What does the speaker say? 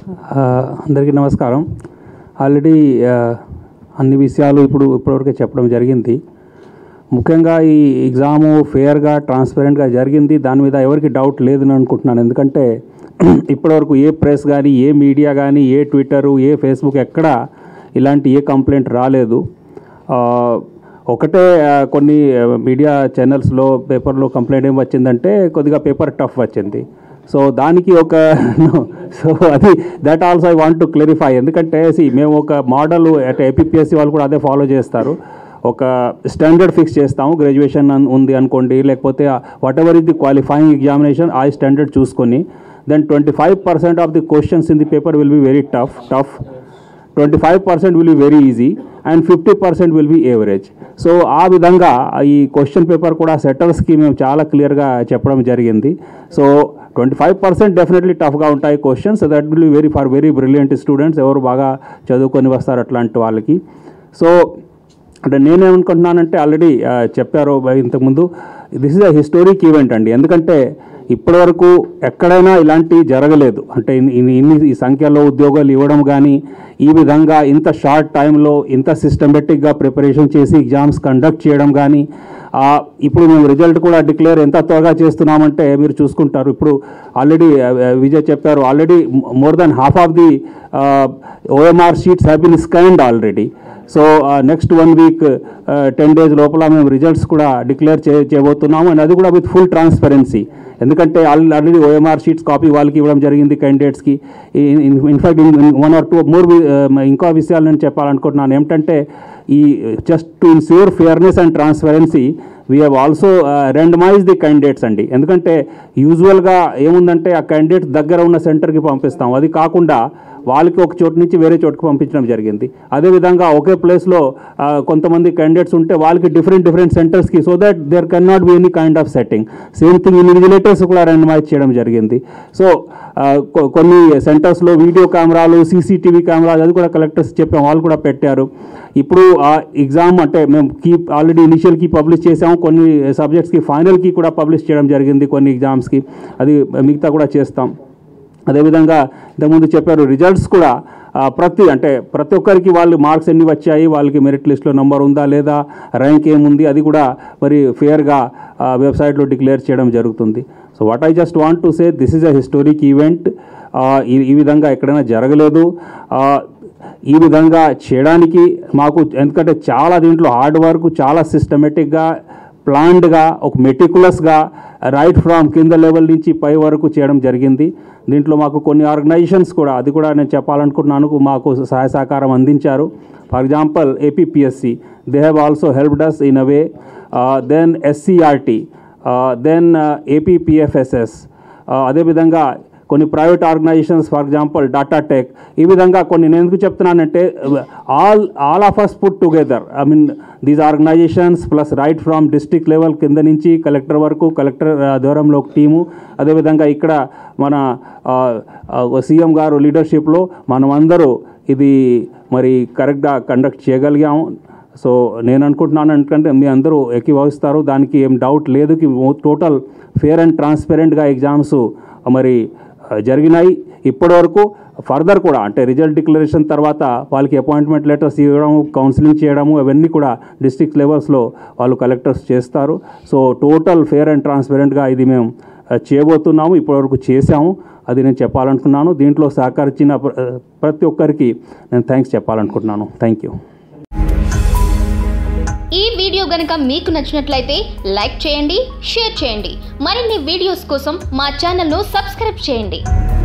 ఆ, అందరికీ నమస్కారం ఆల్రెడీ ఆ, అన్ని విషయాలు ఇప్పుడు ఇప్పటివరకు చెప్పడం జరిగింది ముఖ్యంగా ఈ ఎగ్జాము ఫేర్గా ట్రాన్స్పరెంట్గా జరిగింది దాని మీద ఎవరికి డౌట్ లేదని అనుకుంటున్నాను ఎందుకంటే ఇప్పటివరకు ఏ ప్రెస్ కానీ ఏ మీడియా కానీ ఏ ట్విట్టరు ఏ ఫేస్బుక్ ఎక్కడ ఇలాంటి ఏ కంప్లైంట్ రాలేదు ఆ, ఒకటే ఆ, కొన్ని మీడియా ఛానల్స్లో పేపర్లో కంప్లైంట్ ఏం వచ్చిందంటే కొద్దిగా పేపర్ టఫ్ వచ్చింది సో దానికి ఒక సో అది that also I want to clarify ఎందుకంటే సి మేము ఒక మోడల్ అట్ ఏపీఎస్సి వాళ్ళు కూడా అదే ఫాలో చేస్తారు ఒక స్టాండర్డ్ ఫిక్స్ చేస్తాము గ్రాడ్యుయేషన్ అన్- ఉంది అనుకోండి లేకపోతే whatever is the qualifying examination ఆ స్టాండర్డ్ చూసుకొని then twenty five percent of the questions in the paper will be very tough tough twenty five percent will be very easy and fifty percent will be average so ఆ విధంగా ఈ question paper కూడా సెటర్స్కి మేము చాలా క్లియర్గా చెప్పడం జరిగింది so twenty five percent definitely టఫ్గా ఉంటాయి questions that will be very for very brilliant students ఎవరు బాగా చదువుకొని వస్తారు అట్లాంటి వాళ్ళకి సో అంటే నేనేమనుకుంటున్నానంటే ఆల్రెడీ చెప్పారు ఇంతకుముందు this is a historic event అండి ఎందుకంటే ఇప్పటివరకు ఎక్కడైనా ఇలాంటి జరగలేదు అంటే ఇన్ని- ఇన్ని ఇన్ని ఈ సంఖ్యలో ఉద్యోగాలు ఇవ్వడం కానీ ఈ విధంగా ఇంత షార్ట్ టైంలో ఇంత సిస్టమేటిక్గా ప్రిపరేషన్ చేసి ఎగ్జామ్స్ కండక్ట్ చేయడం కానీ ఆ, ఇప్పుడు మేము రిజల్ట్ కూడా డిక్లేర్ ఎంత త్వరగా చేస్తున్నామంటే మీరు చూసుకుంటారు ఇప్పుడు ఆల్రెడీ విజయ్ చెప్పారు already more then half of the OMR sheets have been scanned already so next one week ten days లోపల మేము రిజల్ట్స్ కూడా డిక్లేర్ చే చేయబోతున్నాము అండ్ అది కూడా విత్ ఫుల్ ట్రాన్స్పరెన్సీ ఎందుకంటే ఆల్రెడీ ఓఎంఆర్ షీట్స్ కాపీ వాళ్ళకి ఇవ్వడం జరిగింది క్యాండిడేట్స్కి in fact one or two more ఇంకా విషయాలు నేను చెప్పాలనుకుంటున్నాను ఏమిటంటే ఈ just to ensure fairness and transparency we have also randomise the candidates అండి ఎందుకంటే యూజువల్గా ఏముందంటే ఆ క్యాండిడేట్స్ దగ్గర ఉన్న సెంటర్కి పంపిస్తాం అది కాకుండా వాళ్ళకి ఒక చోటు నుంచి వేరే చోటుకి పంపించడం జరిగింది అదేవిధంగా ఒకే ప్లేస్లో ఆ, కొంతమంది క్యాండిడేట్స్ ఉంటే వాళ్ళకి డిఫరెంట్ డిఫరెంట్ సెంటర్స్కి so that there can not be any kind of setting same thing invigilators కూడా రెండమైజ్ చేయడం జరిగింది సో ఆ, కొ- కొన్ని సెంటర్స్లో వీడియో కెమెరాలు సీసీటీవీ కెమెరాలు అది కూడా కలెక్టర్స్ చెప్పాం వాళ్ళు కూడా పెట్టారు ఇప్పుడు ఆ ఎగ్జామ్ అంటే మేము key already initial key publish చేసాము కొన్ని సబ్జెక్ట్స్కి ఫైనల్ కీ కూడా పబ్లిష్ చేయడం జరిగింది కొన్ని ఎగ్జామ్స్కి అది మిగతా కూడా చేస్తాం అదేవిధంగా ఇంతకుముందు చెప్పారు రిజల్ట్స్ కూడా ఆ, ప్రతి అంటే ప్రతి ఒక్కరికి వాళ్ళు మార్క్స్ ఎన్ని వచ్చాయి వాళ్ళకి మెరిట్ లిస్ట్లో నెంబర్ ఉందా లేదా ర్యాంక్ ఏముంది అది కూడా మరి ఫేర్గా వెబ్సైట్లో డిక్లేర్ చేయడం జరుగుతుంది so what I just want to say this is a historic event ఈ విధంగా ఎక్కడైనా జరగలేదు ఆ, ఈ విధంగా చేయడానికి మాకు ఎందుకంటే చాలా దీంట్లో హార్డ్ వర్క్ చాలా సిస్టమేటిక్గా ప్లాన్డ్గా ఒక మెటికులస్గా రైట్ ఫ్రమ్ కింద లెవెల్ నుంచి పై వరకు చేయడం జరిగింది దీంట్లో మాకు కొన్ని ఆర్గనైజేషన్స్ కూడా అది కూడా నేను చెప్పాలనుకుంటున్నాను మాకు సహాయ సహకారం అందించారు for example APPSC they have also helped us in a way then SCRT then APPFSS అదేవిధంగా కొన్ని private organisations for example data tech ఈ విధంగా కొన్ని నేను ఎందుకు చెప్తున్నానంటే all all of us put together I mean these organisations plus right from district level కింద నుంచి కలెక్టర్ వరకు కలెక్టర్ దూరంలో ఒక టీము అదేవిధంగా ఇక్కడ మన సీఎం గారు లీడర్షిప్లో మనమందరూ ఇది మరి కరెక్ట్గా కండక్ట్ చేయగలిగాము సో నేను అనుకుంటున్నాను ఎందుకంటే మీ అందరూ ఎక్కిభవిస్తారు దానికి ఏం డౌట్ లేదు కి టోటల్ ఫేర్ అండ్ ట్రాన్స్పరెంట్గా ఎగ్జామ్స్ మరి ఆ, జరిగినాయి ఇప్పటివరకు ఫర్దర్ కూడా అంటే రిజల్ట్ డిక్లరేషన్ తర్వాత వాళ్ళకి అపాయింట్మెంట్ లెటర్స్ ఇవ్వడం కౌన్సిలింగ్ చేయడము అవన్నీ కూడా డిస్ట్రిక్ట్ లెవెల్స్లో వాళ్ళు కలెక్టర్స్ చేస్తారు సో టోటల్ ఫేర్ అండ్ ట్రాన్స్పరెంట్గా ఇది మేము ఆ, చేయబోతున్నాము ఇప్పటివరకు చేశాము అది నేను చెప్పాలనుకున్నాను దీంట్లో సహకరించిన ప్ర- ప్రతి ఒక్కరికి నేను థ్యాంక్స్ చెప్పాలనుకుంటున్నాను థ్యాంక్ యూ ఈ వీడియో గనుక మీకు నచ్చినట్లయితే లైక్ చేయండి షేర్ చేయండి మరిన్ని వీడియోస్ కోసం మా ఛానల్ను సబ్స్క్రైబ్ చేయండి